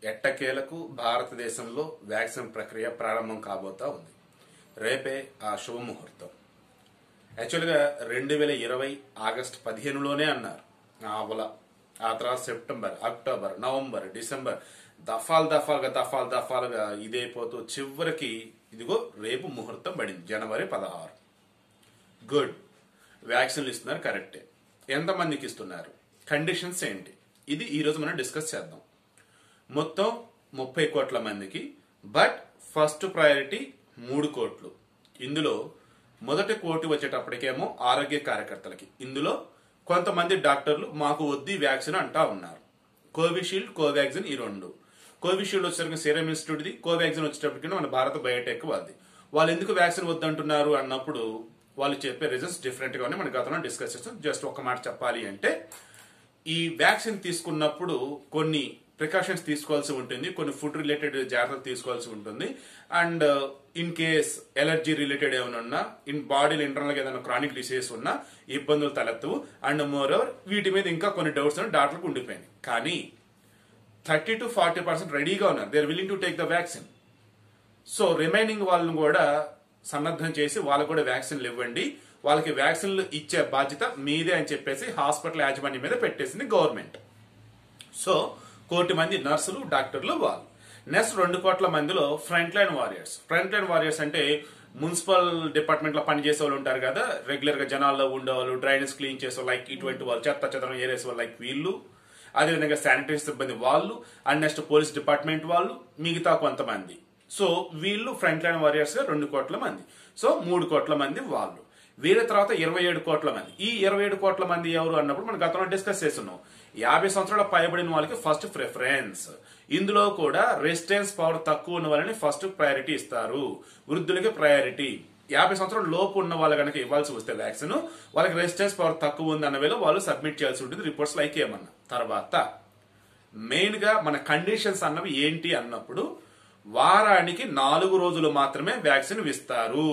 ఎట్టకేలకు భారతదేశంలో వ్యాక్సిన్ ప్రక్రియ ప్రారంభం కాబోతా ఉంది రేపే ఆ శుభముహూర్తం యాక్చువల్గా రెండు వేల ఇరవై ఆగస్ట్ పదిహేనులోనే అన్నారు ఆవల ఆ తర్వాత సెప్టెంబర్ అక్టోబర్ నవంబర్ డిసెంబర్ దఫాలు దఫాలుగా దఫాలు దఫాలుగా ఇదైపోతూ చివరికి ఇదిగో రేపు ముహూర్తం పడింది జనవరి పదహారు గుడ్ వ్యాక్సిన్లు ఇస్తున్నారు కరెక్టే ఎంతమందికి ఇస్తున్నారు కండిషన్స్ ఏంటి ఇది ఈరోజు మనం డిస్కస్ చేద్దాం మొత్తం ముప్పై కోట్ల మందికి బట్ ఫస్ట్ ప్రయారిటీ మూడు కోట్లు ఇందులో మొదటి కోటి వచ్చేటప్పటికేమో ఆరోగ్య కార్యకర్తలకి ఇందులో కొంతమంది డాక్టర్లు మాకు వద్ది వ్యాక్సిన్ అంటా ఉన్నారు కోవిషీల్డ్ కోవాక్సిన్ ఈ రెండు కోవిషీల్డ్ వచ్చేసరికి సీరం ఇన్స్టిట్యూట్ది కోవాక్సిన్ వచ్చేటప్పటికి మన భారత బయోటెక్ వాళ్ళది వాళ్ళు ఎందుకు వ్యాక్సిన్ వద్దంటున్నారు అన్నప్పుడు వాళ్ళు చెప్పే రీజన్స్ డిఫరెంట్ గానే మన గతంలో డిస్కస్ చేస్తాం జస్ట్ ఒక మాట చెప్పాలి అంటే ఈ వ్యాక్సిన్ తీసుకున్నప్పుడు కొన్ని ప్రికాషన్స్ తీసుకోవాల్సి ఉంటుంది కొన్ని ఫుడ్ రిలేటెడ్ జాగ్రత్తలు తీసుకోవాల్సి ఉంటుంది and in case allergy related ఏమైనా ఉన్నా ఇన్ బాడీలో ఇంటర్నల్ గా ఏదైనా క్రానిక్ డిసీజ్ ఉన్నా ఇబ్బందులు తలెత్తవు అండ్ మోర్ ఓవర్ వీటి మీద ఇంకా కొన్ని డౌట్స్ డాక్టర్లకు ఉండిపోయినాయి కానీ థర్టీ టు ఫార్టీ పర్సెంట్ రెడీగా ఉన్నారు they are willing to take the vaccine so remaining వాళ్ళని కూడా సన్నద్ధం చేసి వాళ్ళకు కూడా వ్యాక్సిన్లు ఇవ్వండి వాళ్ళకి వ్యాక్సిన్లు ఇచ్చే బాధ్యత మీదే అని చెప్పేసి హాస్పిటల్ యాజమాన్యం మీద పెట్టేసింది గవర్నమెంట్ సో కోటి మంది నర్సులు డాక్టర్లు వాళ్ళు నెక్స్ట్ రెండు కోట్ల మందిలో front line warriors front line warriors అంటే మున్సిపల్ డిపార్ట్మెంట్ లో పనిచేసే వాళ్ళు ఉంటారు కదా రెగ్యులర్ గా జనాల్లో ఉండేవాళ్ళు డ్రైనేజ్ క్లీన్ చేసే లైక్ ఇటువంటి వాళ్ళు చెత్త చెత్తను ఏరేసే వాళ్ళు లైక్ వీళ్ళు అదేవిధంగా శానిటరీ సిబ్బంది వాళ్ళు అండ్ నెక్స్ట్ పోలీస్ డిపార్ట్మెంట్ వాళ్ళు మిగతా కొంతమంది సో వీళ్ళు ఫ్రంట్ లైన్ వారియర్స్ గా రెండు కోట్ల మంది సో మూడు కోట్ల మంది వాళ్ళు వీళ్ళ తర్వాత ఇరవై ఏడు కోట్ల మంది ఈ ఇరవై ఏడు కోట్ల మంది ఎవరు అన్నప్పుడు మనం గతంలో డిస్కస్ చేస్తున్నాం యాభై సంవత్సరాల పైబడిన వాళ్ళకి ఫస్ట్ ప్రిఫరెన్స్ ఇందులో కూడా రెసిస్టెన్స్ పవర్ తక్కువ ఉన్న వాళ్ళని ఫస్ట్ ప్రయారిటీ ఇస్తారు వృద్ధులకి ప్రయారిటీ యాభై సంవత్సరాల లోపు ఉన్న వాళ్ళు కనుక ఇవ్వాల్సి వస్తే వ్యాక్సిన్ వాళ్ళకి రెసిస్టెన్స్ పవర్ తక్కువ ఉంది అన్న వేళ వాళ్ళు సబ్మిట్ చేయాల్సి ఉంటుంది రిపోర్ట్స్ లైక్ ఏమన్నా తర్వాత మెయిన్ గా మన కండిషన్స్ అన్నవి ఏంటి అన్నప్పుడు వారానికి నాలుగు రోజులు మాత్రమే వ్యాక్సిన్ ఇస్తారు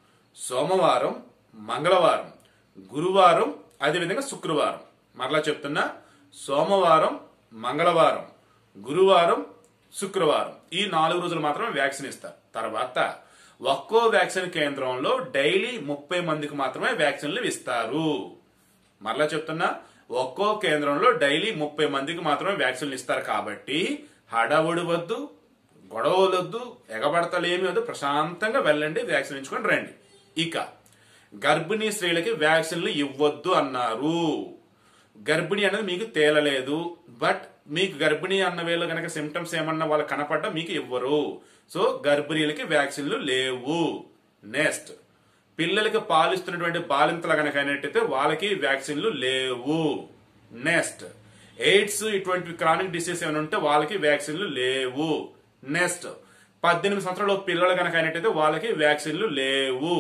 సోమవారం మంగళవారం గురువారం అదేవిధంగా శుక్రవారం మరలా చెప్తున్నా సోమవారం మంగళవారం గురువారం శుక్రవారం ఈ నాలుగు రోజులు మాత్రమే వ్యాక్సిన్ ఇస్తారు తర్వాత ఒక్కో వ్యాక్సిన్ కేంద్రంలో డైలీ ముప్పై మందికి మాత్రమే వ్యాక్సిన్లు ఇస్తారు మరలా చెప్తున్నా ఒక్కో కేంద్రంలో డైలీ ముప్పై మందికి మాత్రమే వ్యాక్సిన్లు ఇస్తారు కాబట్టి హడావుడి వద్దు గొడవలు వద్దు ఎగబడతలు ఏమి వద్దు ప్రశాంతంగా వెళ్ళండి వ్యాక్సిన్ ఇచ్చుకొని రండి ఇక గర్భిణీ స్త్రీలకి వ్యాక్సిన్లు ఇవ్వద్దు అన్నారు గర్భిణి అనేది మీకు తేలలేదు బట్ మీకు గర్భిణి అన్న వేళ కనుక సిమ్టమ్స్ ఏమన్నా వాళ్ళు కనపడ్డా మీకు ఇవ్వరు సో గర్భిణీలకి వ్యాక్సిన్లు లేవు నెక్స్ట్ పిల్లలకి పాలిస్తున్నటువంటి బాలింతలు కనుక అయినట్టయితే వాళ్ళకి వ్యాక్సిన్లు లేవు నెక్స్ట్ ఎయిడ్స్ ఇటువంటి క్రానిక్ డిసీజ్ ఏమైనా ఉంటే వాళ్ళకి వ్యాక్సిన్లు లేవు నెక్స్ట్ పద్దెనిమిది సంవత్సరాల పిల్లలు కనుక అయినట్టయితే వాళ్ళకి వ్యాక్సిన్లు లేవు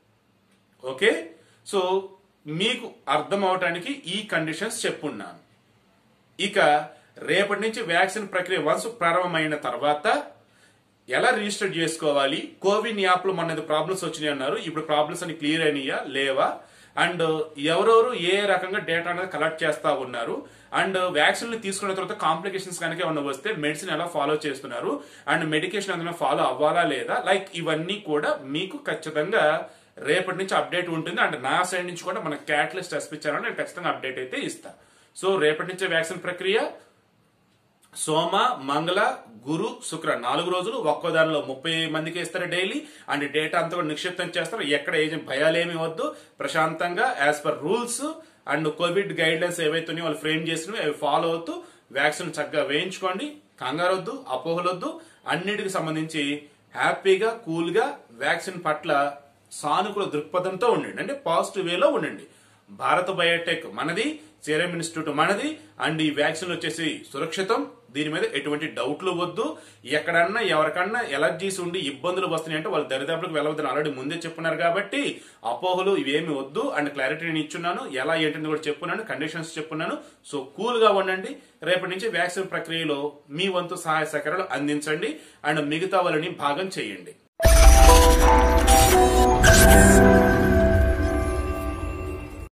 ఓకే సో మీకు అర్థం అవటానికి ఈ కండిషన్స్ చెప్పున్నాను ఇక రేపటి నుంచి వ్యాక్సిన్ ప్రక్రియ వన్స్ ప్రారంభమైన తర్వాత ఎలా రిజిస్టర్ చేసుకోవాలి కోవిన్ యాప్ లో మనది ప్రాబ్లమ్స్ వచ్చినాయి అన్నారు ఇప్పుడు ప్రాబ్లమ్స్ అని క్లియర్ అయినాయా లేవా అండ్ ఎవరెవరు ఏ రకంగా డేటా అనేది కలెక్ట్ చేస్తా ఉన్నారు అండ్ వ్యాక్సిన్లు తీసుకున్న తర్వాత కాంప్లికేషన్స్ కనుక ఏమన్నా వస్తే మెడిసిన్ ఎలా ఫాలో చేస్తున్నారు అండ్ మెడికేషన్ ఏదైనా ఫాలో అవ్వాలా లేదా లైక్ ఇవన్నీ కూడా మీకు ఖచ్చితంగా రేపటి నుంచి అప్డేట్ ఉంటుంది అండ్ నా సైడ్ నుంచి కూడా మన క్యాటలిస్ట్ ఇచ్చారని నేను ఖచ్చితంగా అప్డేట్ అయితే ఇస్తా సో రేపటి నుంచే వ్యాక్సిన్ ప్రక్రియ సోమ మంగళ గురు శుక్ర నాలుగు రోజులు ఒక్కో దానిలో ముప్పై మందికి ఇస్తారు డైలీ అండ్ డేటా అంతా కూడా నిక్షిప్తం చేస్తారు ఎక్కడ ఏజెంట్ భయాలేమి వద్దు ప్రశాంతంగా as per rules and Covid guidelines ఏవైతే వాళ్ళు ఫ్రేమ్ చేసినవి అవి ఫాలో అవుతూ వ్యాక్సిన్ చక్కగా వేయించుకోండి కంగారొద్దు అపోహలొద్దు అన్నిటికి సంబంధించి హ్యాపీగా కూల్ గా వ్యాక్సిన్ పట్ల సానుకూల దృక్పథంతో ఉండండి అంటే పాజిటివ్ వేలో ఉండండి భారత బయోటెక్ మనది సీరం ఇన్స్టిట్యూట్ మనది అండ్ ఈ వ్యాక్సిన్ వచ్చేసి సురక్షితం దీని మీద ఎటువంటి డౌట్లు వద్దు ఎక్కడన్నా ఎవరికన్నా ఎలర్జీస్ ఉండి ఇబ్బందులు వస్తున్నాయి అంటే వాళ్ళు దరిదాపులకు వెళ్ళవద్దని ఆల్రెడీ ముందే చెప్పున్నారు కాబట్టి అపోహలు ఇవేమి వద్దు అండ్ క్లారిటీ నేను ఇచ్చున్నాను ఎలా ఏంటని కూడా చెప్పున్నాను కండిషన్స్ చెప్పున్నాను సో కూల్ గా ఉండండి రేపటి నుంచి వ్యాక్సిన్ ప్రక్రియలో మీ వంతు సహాయ సహకారాలు అందించండి అండ్ మిగతా వాళ్ళని భాగం చేయండి